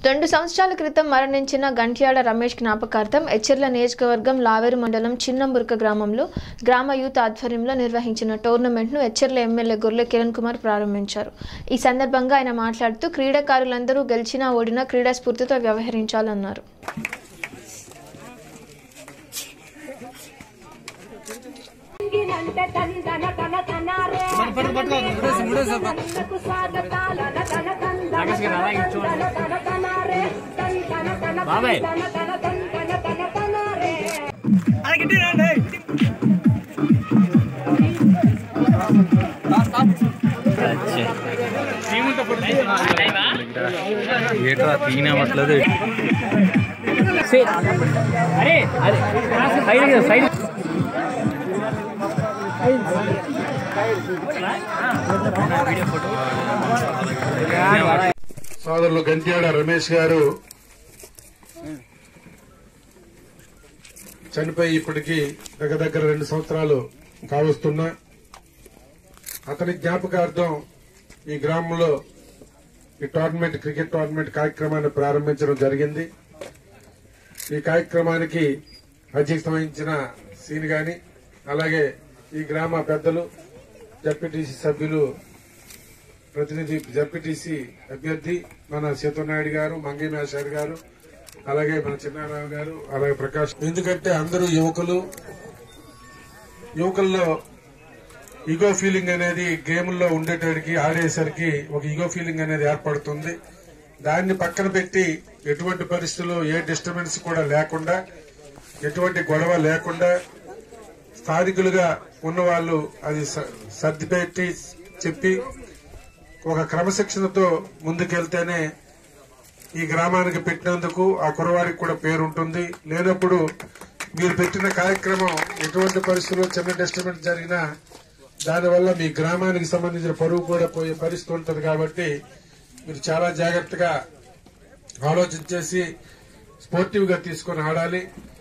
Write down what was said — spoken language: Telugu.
రెండు సంవత్సరాల క్రితం మరణించిన గంట్యాడ రమేష్ జ్ఞాపకార్థం ఎచ్చెర్ల నియోజకవర్గం లావేరు మండలం చిన్నంబుర్క గ్రామంలో గ్రామ యూత్ ఆధ్వర్యంలో నిర్వహించిన టోర్నమెంట్ను ఎచ్చెర్ల ఎమ్మెల్యే గొర్రె కిరణ్ కుమార్ ప్రారంభించారు ఈ సందర్భంగా ఆయన మాట్లాడుతూ క్రీడాకారులందరూ గెలిచినా ఓడినా క్రీడా స్ఫూర్తితో వ్యవహరించాలన్నారు నంటే తందన తన తనారే నందకు స్వాగతాల తన తందన తన తన తనారే తందన తన బాబాయ్. తన తన తందన తన తనారే ఏట్రా తీనవట్లేదు అరే అరే సైడ్ సైడ్ సోదరులు గంట్యాడ రమేష్ గారు చనిపోయి ఇప్పటికి దగ్గర దగ్గర రెండు సంవత్సరాలు కావస్తున్నా అతని జ్ఞాపకార్థం ఈ గ్రామంలో ఈ టోర్నమెంట్ క్రికెట్ టోర్నమెంట్ కార్యక్రమాన్ని ప్రారంభించడం జరిగింది ఈ కార్యక్రమానికి అధ్యక్షత వహించిన సీని గాని అలాగే ఈ గ్రామ పెద్దలు జడ్పీటీసీ సభ్యులు ప్రతినిధి జడ్పీటీసీ అభ్యర్థి మన సీతనాయుడు గారు మంగి మేషారి గారు అలాగే మన చిన్నారావు గారు అలాగే ప్రకాష్ ఎందుకంటే అందరూ యువకులు యువకుల్లో ఈగో ఫీలింగ్ అనేది గేముల్లో ఉండేటడికి ఆడేసరికి ఒక ఈగో ఫీలింగ్ అనేది ఏర్పడుతుంది దాన్ని పక్కన పెట్టి ఎటువంటి పరిస్థితుల్లో ఏ డిస్టర్బెన్స్ కూడా లేకుండా ఎటువంటి గొడవ లేకుండా స్థానికులుగా ఉన్న వాళ్ళు అది స- సర్దిపెట్టి చెప్పి ఒక క్రమశిక్షణతో ముందుకెళ్తేనే ఈ గ్రామానికి పెట్టినందుకు ఆ కురవాడికి కూడా పేరు ఉంటుంది లేనప్పుడు మీరు పెట్టిన కార్యక్రమం ఎటువంటి పరిస్థితుల్లో చిన్న డిస్టర్బెన్స్ జరిగినా దానివల్ల మీ గ్రామానికి సంబంధించిన పరువు కూడా పోయే పరిస్థితి ఉంటుంది కాబట్టి మీరు చాలా జాగ్రత్తగా ఆలోచన చేసి స్పోర్టివ్ గా తీసుకొని ఆడాలి